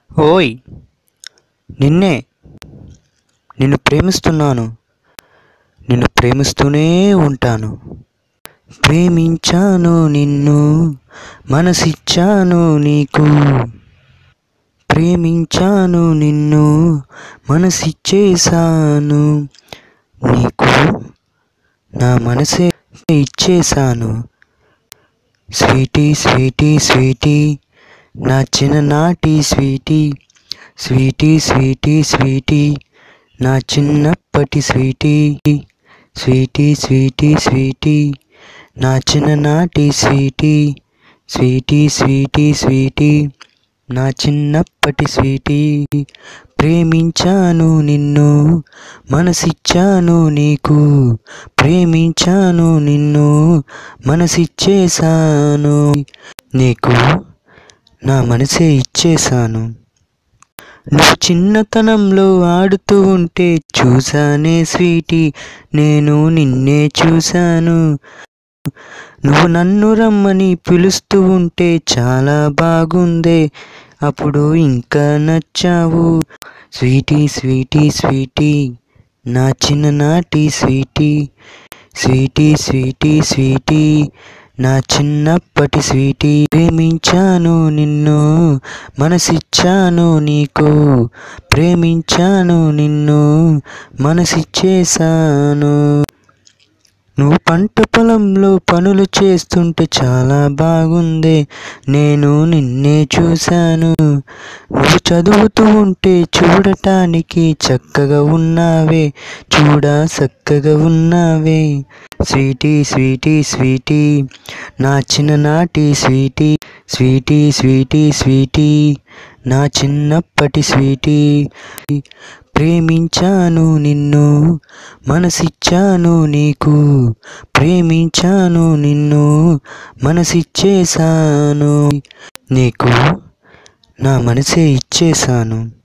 ఓయ్ నిన్నే నిన్ను ప్రేమిస్తున్నాను నిన్ను ప్రేమిస్తూనే ఉంటాను ప్రేమించాను నిన్ను మనసిచ్చాను నీకు ప్రేమించాను నిన్ను మనసిచ్చేసాను నీకు నా మనసే ఇచ్చేసాను స్వీటీ స్వీటీ స్వీటీ నా చిన్ననాటి స్వీటీ స్వీటీ స్వీటీ స్వీటీ నా చిన్నప్పటి స్వీటీ స్వీటీ స్వీటీ స్వీటీ నా చిన్ననాటి స్వీటీ స్వీటీ స్వీటీ స్వీటీ నా చిన్నప్పటి స్వీటీ ప్రేమించాను నిన్ను మనసిచ్చాను నీకు ప్రేమించాను నిన్ను మనసిచ్చేసాను నీకు నా మనసే ఇచ్చేసాను నువ్వు చిన్నతనంలో ఆడుతూ ఉంటే చూసానే స్వీటీ నేను నిన్నే చూశాను నువ్వు నన్ను రమ్మని పిలుస్తూ ఉంటే చాలా బాగుందే అప్పుడు ఇంకా నచ్చావు స్వీటీ స్వీటీ స్వీటీ నా చిన్ననాటి స్వీటీ స్వీటీ స్వీటీ స్వీటీ నా చిన్నప్పటి స్వీటీ ప్రేమించాను నిన్ను మనసిచ్చాను నీకు ప్రేమించాను నిన్ను మనసిచ్చేసాను నువ్వు పంట పొలంలో పనులు చేస్తుంటే చాలా బాగుంది నేను నిన్నే చూశాను నువ్వు చదువుతూ ఉంటే చూడటానికి చక్కగా ఉన్నావే చూడ చక్కగా ఉన్నావే స్వీటీ స్వీటీ స్వీటీ నా చిన్ననాటి స్వీటీ స్వీటీ స్వీటీ స్వీటీ నా చిన్నప్పటి స్వీటీ ప్రేమించాను నిన్ను మనసిచ్చాను నీకు ప్రేమించాను నిన్ను మనసిచ్చేసాను నీకు నా మనసే ఇచ్చేసాను